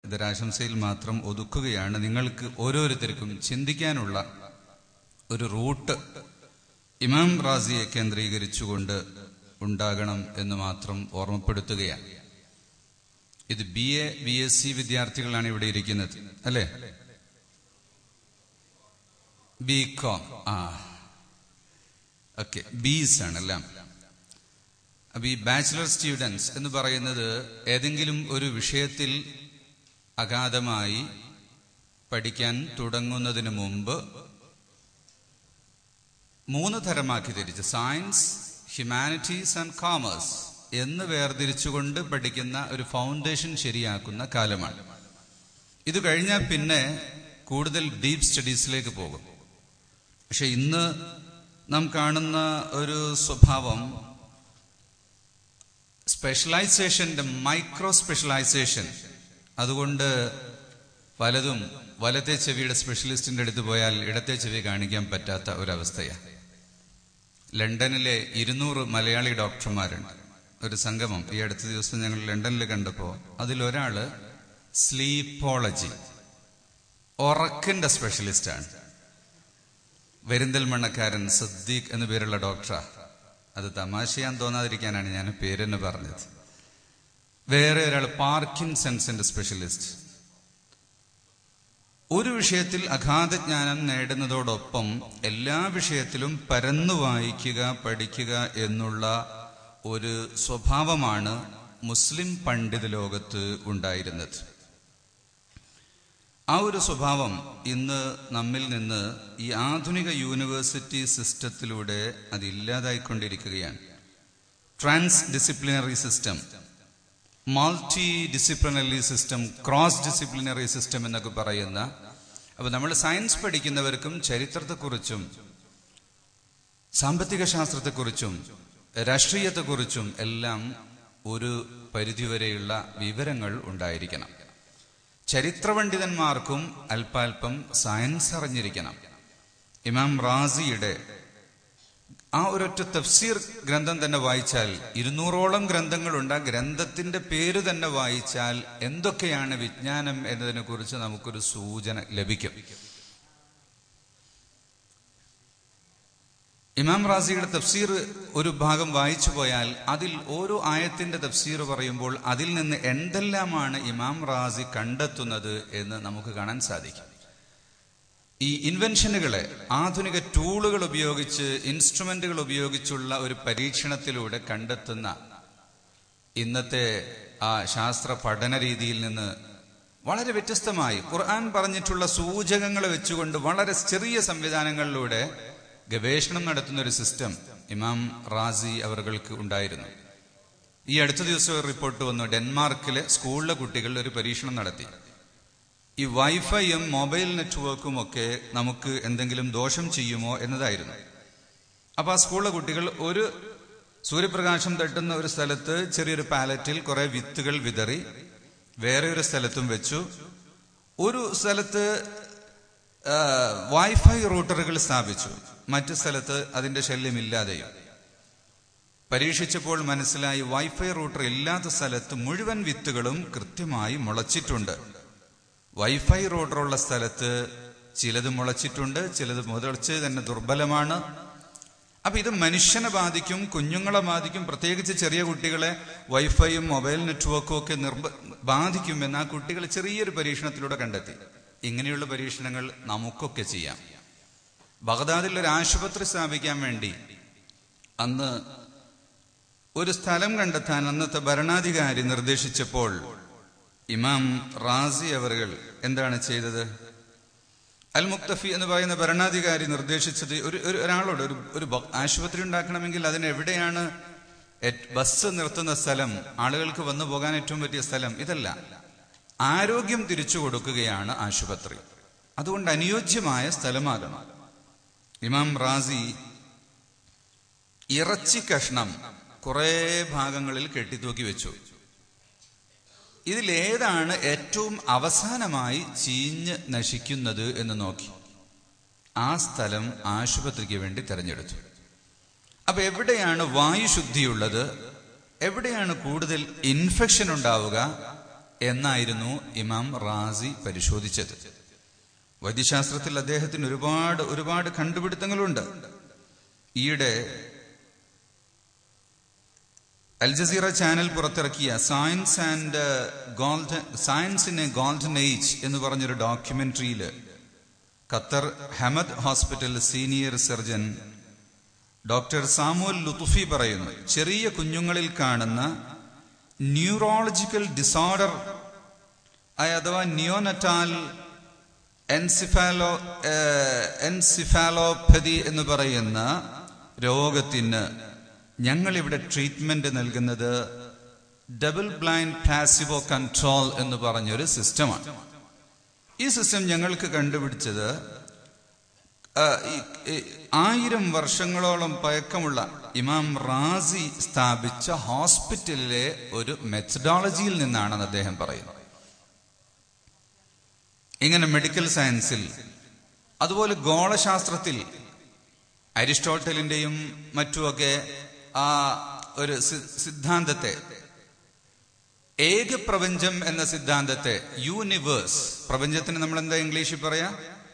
ഇതൊരാശംസയിൽ മാത്രം ഒതുക്കുകയാണ് നിങ്ങൾക്ക് ഓരോരുത്തർക്കും ചിന്തിക്കാനുള്ള ഒരു റൂട്ട് ഇമാം റാസിയെ കേന്ദ്രീകരിച്ചുകൊണ്ട് ഉണ്ടാകണം എന്ന് മാത്രം ഓർമ്മപ്പെടുത്തുകയാണ് ഇത് B A B S C വിദ്യാർത്ഥികളാണ് ഇവിടെ ഇരിക്കുന്നത് അല്ലേ ബി കോം ആ ഓക്കെ ബീസ് ആണ് എല്ലാം അപ്പൊ ഈ ബാച്ചിലർ സ്റ്റുഡൻസ് എന്ന് പറയുന്നത് ഏതെങ്കിലും ഒരു വിഷയത്തിൽ അഗാധമായി പഠിക്കാൻ തുടങ്ങുന്നതിന് മുമ്പ് മൂന്ന് തരമാക്കി തിരിച്ച് സയൻസ് ഹ്യൂമാനിറ്റീസ് ആൻഡ് കോമേഴ്സ് എന്ന് വേർതിരിച്ചുകൊണ്ട് പഠിക്കുന്ന ഒരു ഫൗണ്ടേഷൻ ശരിയാക്കുന്ന കാലമാണ് ഇത് കഴിഞ്ഞാൽ പിന്നെ കൂടുതൽ ഡീപ്പ് സ്റ്റഡീസിലേക്ക് പോകും പക്ഷെ ഇന്ന് നാം കാണുന്ന ഒരു സ്വഭാവം സ്പെഷ്യലൈസേഷന്റെ മൈക്രോ സ്പെഷ്യലൈസേഷൻ അതുകൊണ്ട് പലതും വലത്തെ ചെവിയുടെ സ്പെഷ്യലിസ്റ്റിന്റെ അടുത്ത് പോയാൽ ഇടത്തെ ചെവി കാണിക്കാൻ പറ്റാത്ത ഒരവസ്ഥയാണ് ലണ്ടനിലെ ഇരുന്നൂറ് മലയാളി ഡോക്ടർമാരുണ്ട് ഒരു സംഗമം ഈ അടുത്ത ദിവസം ഞങ്ങൾ ലണ്ടനിൽ കണ്ടപ്പോൾ അതിലൊരാള് സ്ലീപ്പോളജി ഉറക്കിന്റെ സ്പെഷ്യലിസ്റ്റാണ് വെരിന്തൽമണ്ണക്കാരൻ സദ്ദീഖ് എന്നു പേരുള്ള ഡോക്ടറാ അത് തമാശയാൻ തോന്നാതിരിക്കാനാണ് ഞാൻ പേരെന്ന് പറഞ്ഞത് വേറെ ഒരാൾ പാർക്കിൻസൺസിന്റെ സ്പെഷ്യലിസ്റ്റ് ഒരു വിഷയത്തിൽ അഗാധജ്ഞാനം നേടുന്നതോടൊപ്പം എല്ലാ വിഷയത്തിലും പരന്നു വായിക്കുക പഠിക്കുക എന്നുള്ള ഒരു സ്വഭാവമാണ് മുസ്ലിം പണ്ഡിത ലോകത്ത് ഉണ്ടായിരുന്നത് ആ ഒരു സ്വഭാവം ഇന്ന് നമ്മിൽ നിന്ന് ഈ ആധുനിക യൂണിവേഴ്സിറ്റി സിസ്റ്റത്തിലൂടെ അതില്ലാതായിക്കൊണ്ടിരിക്കുകയാണ് transdisciplinary system multidisciplinary system cross disciplinary system എന്നൊക്കെ പറയുന്ന അപ്പൊ നമ്മൾ സയൻസ് പഠിക്കുന്നവർക്കും ചരിത്രത്തെക്കുറിച്ചും സാമ്പത്തിക ശാസ്ത്രത്തെക്കുറിച്ചും രാഷ്ട്രീയത്തെക്കുറിച്ചും എല്ലാം ഒരു പരിധിവരെയുള്ള വിവരങ്ങൾ ഉണ്ടായിരിക്കണം ചരിത്രപണ്ഡിതന്മാർക്കും അല്പാൽപം സയൻസ് അറിഞ്ഞിരിക്കണം ഇമാം റാസിയുടെ ആ ഒരൊറ്റ തഫ്സീർ ഗ്രന്ഥം തന്നെ വായിച്ചാൽ ഇരുന്നൂറോളം ഗ്രന്ഥങ്ങളുണ്ട് ആ ഗ്രന്ഥത്തിന്റെ പേര് തന്നെ വായിച്ചാൽ എന്തൊക്കെയാണ് വിജ്ഞാനം എന്നതിനെ കുറിച്ച് നമുക്കൊരു സൂചന ലഭിക്കും ഇമാം റാസിയുടെ തഫ്സീർ ഒരു ഭാഗം വായിച്ചു പോയാൽ അതിൽ ഓരോ ആയത്തിന്റെ തഫ്സീർ പറയുമ്പോൾ അതിൽ നിന്ന് എന്തെല്ലാമാണ് ഇമാം റാസി കണ്ടെത്തുന്നത് എന്ന് നമുക്ക് കാണാൻ സാധിക്കും ഈ ഇൻവെൻഷനുകളെ ആധുനിക ടൂളുകൾ ഉപയോഗിച്ച് ഇൻസ്ട്രുമെന്റുകൾ ഉപയോഗിച്ചുള്ള ഒരു പരീക്ഷണത്തിലൂടെ കണ്ടെത്തുന്ന ഇന്നത്തെ ആ ശാസ്ത്ര പഠന രീതിയിൽ നിന്ന് വളരെ വ്യത്യസ്തമായി ഖുർആൻ പറഞ്ഞിട്ടുള്ള സൂചകങ്ങൾ വെച്ചുകൊണ്ട് വളരെ ചെറിയ സംവിധാനങ്ങളിലൂടെ ഗവേഷണം നടത്തുന്ന ഒരു സിസ്റ്റം ഇമാം റാസി അവർക്ക് ഉണ്ടായിരുന്നു ഈ അടുത്ത ദിവസം ഒരു റിപ്പോർട്ട് വന്നു ഡെൻമാർക്കിലെ സ്കൂളിലെ കുട്ടികൾ ഒരു പരീക്ഷണം നടത്തി ഈ വൈഫൈയും മൊബൈൽ നെറ്റ്വർക്കും ഒക്കെ നമുക്ക് എന്തെങ്കിലും ദോഷം ചെയ്യുമോ എന്നതായിരുന്നു അപ്പൊ ആ സ്കൂളിലെ കുട്ടികൾ ഒരു സൂര്യപ്രകാശം തട്ടുന്ന ഒരു സ്ഥലത്ത് ചെറിയൊരു പാലറ്റിൽ കുറെ വിത്തുകൾ വിതറി വേറെ ഒരു സ്ഥലത്തും വെച്ചു ഒരു സ്ഥലത്ത് വൈഫൈ റൂട്ടറുകൾ സ്ഥാപിച്ചു മറ്റു സ്ഥലത്ത് അതിന്റെ ശല്യമില്ലാതെയും പരീക്ഷിച്ചപ്പോൾ മനസ്സിലായി വൈഫൈ റൂട്ടർ ഇല്ലാത്ത സ്ഥലത്ത് മുഴുവൻ വിത്തുകളും കൃത്യമായി മുളച്ചിട്ടുണ്ട് വൈഫൈ റൂട്ടറുള്ള സ്ഥലത്ത് ചിലത് മുളച്ചിട്ടുണ്ട് ചിലത് മുതർച്ച് തന്നെ ദുർബലമാണ് അപ്പൊ ഇത് മനുഷ്യനെ ബാധിക്കും കുഞ്ഞുങ്ങളെ ബാധിക്കും പ്രത്യേകിച്ച് ചെറിയ കുട്ടികളെ വൈഫൈയും മൊബൈൽ നെറ്റ്വർക്കും ഒക്കെ നിർബ ബാധിക്കുമെന്ന് ആ കുട്ടികൾ ചെറിയൊരു പരീക്ഷണത്തിലൂടെ കണ്ടെത്തി ഇങ്ങനെയുള്ള പരീക്ഷണങ്ങൾ നമുക്കൊക്കെ ചെയ്യാം ബഗ്ദാദിൽ ഒരു ആശുപത്രി സ്ഥാപിക്കാൻ വേണ്ടി അന്ന് ഒരു സ്ഥലം കണ്ടെത്താൻ അന്നത്തെ ഭരണാധികാരി നിർദ്ദേശിച്ചപ്പോൾ ഇമാം റാസി അവറുകൾ എന്താണ് ചെയ്തത് അൽ മുക്തഫി എന്ന് പറയുന്ന ഭരണാധികാരി നിർദ്ദേശിച്ചത് ഒരു ഒരു ഒരാളോട് ഒരു ഒരു ആശുപത്രി ഉണ്ടാക്കണമെങ്കിൽ അതിന് എവിടെയാണ് ബസ് നിർത്തുന്ന സ്ഥലം ആളുകൾക്ക് വന്നു പോകാൻ ഏറ്റവും പറ്റിയ സ്ഥലം ഇതല്ല ആരോഗ്യം തിരിച്ചു കൊടുക്കുകയാണ് ആശുപത്രി അതുകൊണ്ട് അനുയോജ്യമായ സ്ഥലമാകണം ഇമാം റാസി ഇറച്ചി കഷ്ണം കുറെ ഭാഗങ്ങളിൽ കെട്ടിത്തൂക്കി വെച്ചു ഇതിലേതാണ് ഏറ്റവും അവസാനമായി ചീഞ്ഞ് നശിക്കുന്നത് എന്ന് നോക്കി ആ സ്ഥലം ആശുപത്രിക്ക് വേണ്ടി തെരഞ്ഞെടുത്തു അപ്പൊ എവിടെയാണ് വായുശുദ്ധിയുള്ളത് എവിടെയാണ് കൂടുതൽ ഇൻഫെക്ഷൻ ഉണ്ടാവുക എന്നായിരുന്നു ഇമാം റാസി പരിശോധിച്ചത് വൈദ്യശാസ്ത്രത്തിൽ അദ്ദേഹത്തിന് ഒരുപാട് ഒരുപാട് കണ്ടുപിടുത്തങ്ങളുണ്ട് ഈയിടെ അൽ ജസീറ ചാനൽ പുറത്തിറക്കിയ science and golden science in a golden age എന്ന് പറഞ്ഞൊരു ഡോക്യുമെന്ററിയിൽ Qatar Hamad hospital senior surgeon doctor Samul Lutfi പറയുന്നു ചെറിയ കുഞ്ഞുങ്ങളിൽ കാണുന്ന ന്യൂറോളജിക്കൽ ഡിസോർഡർ അഥവാ നിയോനറ്റാൽ എൻസിഫാലോ എൻസിഫാലോപ്പതി എന്ന് പറയുന്ന രോഗത്തിന് ഞങ്ങളിവിടെ ട്രീറ്റ്മെന്റ് നൽകുന്നത് ഡബിൾ ബ്ലൈൻഡ് പ്ലാസിബോ കൺട്രോൾ എന്ന് പറഞ്ഞൊരു സിസ്റ്റമാണ് ഈ സിസ്റ്റം ഞങ്ങൾക്ക് കണ്ടുപിടിച്ചത് ആയിരം വർഷങ്ങളോളം പഴക്കമുള്ള ഇമാം റാസി സ്ഥാപിച്ച ഹോസ്പിറ്റലിലെ ഒരു മെത്തഡോളജിയിൽ നിന്നാണെന്ന് അദ്ദേഹം പറയുന്നത് ഇങ്ങനെ മെഡിക്കൽ സയൻസിൽ അതുപോലെ ഗോളശാസ്ത്രത്തിൽ അരിസ്റ്റോട്ടലിന്റെയും മറ്റുമൊക്കെ ആ ഒരു സിദ്ധാന്തത്തെ ഏകപ്രപഞ്ചം എന്ന സിദ്ധാന്തത്തെ യൂണിവേഴ്സ് പ്രപഞ്ചത്തിന് നമ്മൾ എന്താ ഇംഗ്ലീഷിൽ പറയാ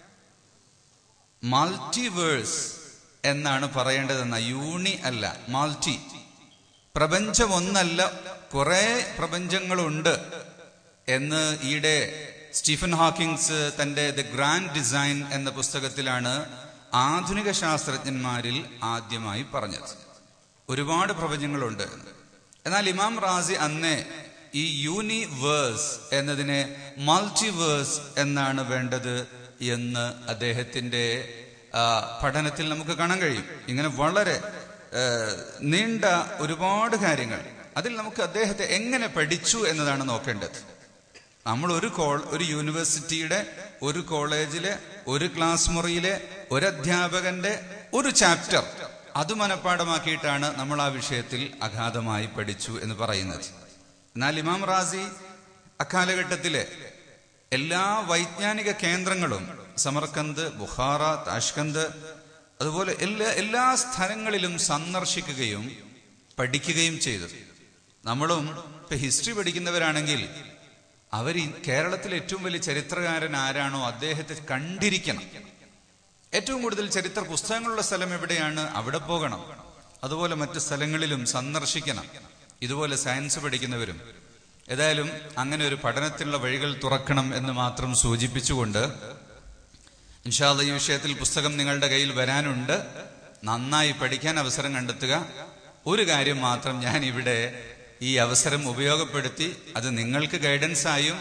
മൾട്ടിവേഴ്സ് എന്നാണ് പറയേണ്ടതെന്ന യൂണി അല്ല മൾട്ടി പ്രപഞ്ചം ഒന്നല്ല കുറെ പ്രപഞ്ചങ്ങളുണ്ട് എന്ന് ഈയിടെ സ്റ്റീഫൻ ഹോക്കിങ്സ് തന്റെ ദ ഗ്രാൻഡ് ഡിസൈൻ എന്ന പുസ്തകത്തിലാണ് ആധുനിക ശാസ്ത്രജ്ഞന്മാരിൽ ആദ്യമായി പറഞ്ഞത് ഒരുപാട് പ്രപഞ്ചങ്ങളുണ്ട് എന്നാൽ ഇമാം റാസി അന്നേ ഈ യൂണിവേഴ്സ് എന്നതിനെ മൾട്ടിവേഴ്സ് എന്നാണ് വേണ്ടത് എന്ന് അദ്ദേഹത്തിന്റെ പഠനത്തിൽ നമുക്ക് കാണാൻ കഴിയും ഇങ്ങനെ വളരെ നീണ്ട ഒരുപാട് കാര്യങ്ങൾ അതിൽ നമുക്ക് അദ്ദേഹത്തെ എങ്ങനെ പഠിച്ചു എന്നതാണ് നോക്കേണ്ടത് നമ്മൾ ഒരു കോൾ ഒരു യൂണിവേഴ്സിറ്റിയുടെ ഒരു കോളേജിലെ ഒരു ക്ലാസ് മുറിയിലെ ഒരു അധ്യാപകന്റെ ഒരു ചാപ്റ്റർ അത് മനഃപ്പാടമാക്കിയിട്ടാണ് നമ്മൾ ആ വിഷയത്തിൽ അഗാധമായി പഠിച്ചു എന്ന് പറയുന്നത് എന്നാൽ ഇമാം റാസി അക്കാലഘട്ടത്തിലെ എല്ലാ വൈജ്ഞാനിക കേന്ദ്രങ്ങളും സമർക്കന്ത് ബുഖാറ താഷ്കന്ത് അതുപോലെ എല്ലാ എല്ലാ സ്ഥലങ്ങളിലും സന്ദർശിക്കുകയും പഠിക്കുകയും ചെയ്തു നമ്മളും ഇപ്പൊ ഹിസ്റ്ററി പഠിക്കുന്നവരാണെങ്കിൽ അവർ കേരളത്തിലെ ഏറ്റവും വലിയ ചരിത്രകാരൻ ആരാണോ അദ്ദേഹത്തെ കണ്ടിരിക്കണം ഏറ്റവും കൂടുതൽ ചരിത്ര പുസ്തകങ്ങളുള്ള സ്ഥലം എവിടെയാണ് അവിടെ പോകണം അതുപോലെ മറ്റു സ്ഥലങ്ങളിലും സന്ദർശിക്കണം ഇതുപോലെ സയൻസ് പഠിക്കുന്നവരും ഏതായാലും അങ്ങനെ ഒരു പഠനത്തിനുള്ള വഴികൾ തുറക്കണം എന്ന് മാത്രം സൂചിപ്പിച്ചുകൊണ്ട് ഇൻഷാല്ല ഈ വിഷയത്തിൽ പുസ്തകം നിങ്ങളുടെ കയ്യിൽ വരാനുണ്ട് നന്നായി പഠിക്കാൻ അവസരം കണ്ടെത്തുക ഒരു കാര്യം മാത്രം ഞാൻ ഇവിടെ ഈ അവസരം ഉപയോഗപ്പെടുത്തി അത് നിങ്ങൾക്ക് ഗൈഡൻസ് ആയും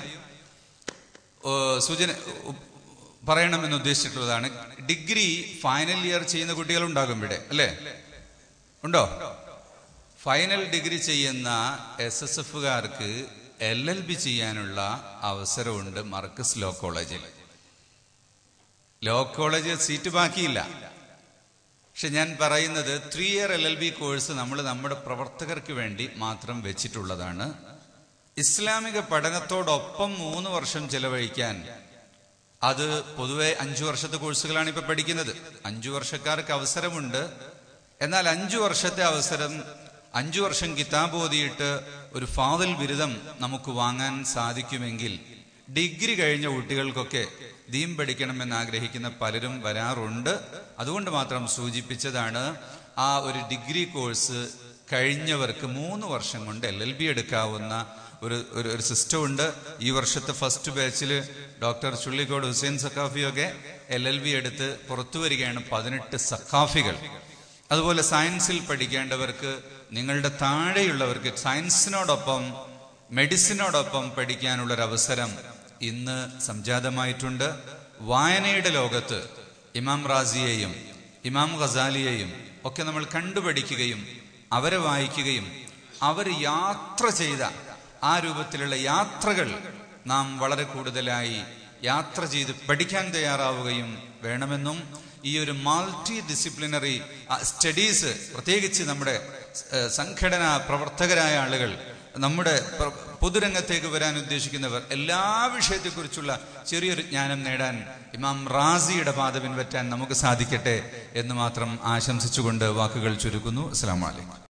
സൂചന പറയണമെന്ന് ഉദ്ദേശിച്ചിട്ടുള്ളതാണ് ഡിഗ്രി ഫൈനൽ ഇയർ ചെയ്യുന്ന കുട്ടികളുണ്ടാകും ഇവിടെ അല്ലേ ഉണ്ടോ ഫൈനൽ ഡിഗ്രി ചെയ്യുന്ന എസ് എസ് എഫുകാർക്ക് എൽ എൽ ബി ചെയ്യാനുള്ള അവസരമുണ്ട് മർക്കസ് ലോ കോളേജിൽ ലോ കോളേജിൽ സീറ്റ് ബാക്കിയില്ല പക്ഷെ ഞാൻ പറയുന്നത് three year L L B course നമ്മൾ നമ്മുടെ പ്രവർത്തകർക്ക് വേണ്ടി മാത്രം വെച്ചിട്ടുള്ളതാണ് ഇസ്ലാമിക പഠനത്തോടൊപ്പം മൂന്ന് വർഷം ചെലവഴിക്കാൻ അത് പൊതുവെ അഞ്ചു വർഷത്തെ കോഴ്സുകളാണ് ഇപ്പൊ പഠിക്കുന്നത് അഞ്ചു വർഷക്കാർക്ക് അവസരമുണ്ട് എന്നാൽ അഞ്ചു വർഷത്തെ അവസരം അഞ്ചു വർഷം കിതാബ് ഓതിയിട്ട് ഒരു ഫാദൽ ബിരുദം നമുക്ക് വാങ്ങാൻ സാധിക്കുമെങ്കിൽ ഡിഗ്രി കഴിഞ്ഞ കുട്ടികൾക്കൊക്കെ ദീം പഠിക്കണമെന്ന് ആഗ്രഹിക്കുന്ന പലരും വരാറുണ്ട് അതുകൊണ്ട് മാത്രം സൂചിപ്പിച്ചതാണ് ആ ഒരു ഡിഗ്രി കോഴ്സ് കഴിഞ്ഞവർക്ക് മൂന്ന് വർഷം കൊണ്ട് എൽ എൽ ബി എടുക്കാവുന്ന ഒരു ഒരു ഒരു സിസ്റ്റം ഉണ്ട് ഈ വർഷത്തെ ഫസ്റ്റ് ബാച്ചിൽ ഡോക്ടർ ചുള്ളിക്കോട് ഹുസൈൻ സക്കാഫിയൊക്കെ എൽ എൽ ബി എടുത്ത് പുറത്തു വരികയാണ് പതിനെട്ട് സക്കാഫികൾ അതുപോലെ സയൻസിൽ പഠിക്കേണ്ടവർക്ക് നിങ്ങളുടെ താഴെയുള്ളവർക്ക് സയൻസിനോടൊപ്പം മെഡിസിനോടൊപ്പം പഠിക്കാനുള്ള ഒരു അവസരം ഇന്ന് സംജാതമായിട്ടുണ്ട് വായനയുടെ ലോകത്ത് ഇമാം റാസിയെയും ഇമാം ഖസാലിയെയും ഒക്കെ നമ്മൾ കണ്ടുപഠിക്കുകയും അവരെ വായിക്കുകയും അവർ യാത്ര ചെയ്ത ആ രൂപത്തിലുള്ള യാത്രകൾ നാം വളരെ കൂടുതലായി യാത്ര ചെയ്ത് പഠിക്കാൻ തയ്യാറാവുകയും വേണമെന്നും ഈ ഒരു മൾട്ടി ഡിസിപ്ലിനറി സ്റ്റഡീസ് പ്രത്യേകിച്ച് നമ്മുടെ സംഘടനാ പ്രവർത്തകരായ ആളുകൾ നമ്മുടെ പൊതുരംഗത്തേക്ക് വരാൻ ഉദ്ദേശിക്കുന്നവർ എല്ലാ വിഷയത്തെക്കുറിച്ചുള്ള ചെറിയൊരു ജ്ഞാനം നേടാൻ ഇമാം റാസിയുടെ പാത പിൻപറ്റാൻ നമുക്ക് സാധിക്കട്ടെ എന്ന് മാത്രം ആശംസിച്ചുകൊണ്ട് വാക്കുകൾ ചുരുക്കുന്നു അസ്സാം വലൈക്കും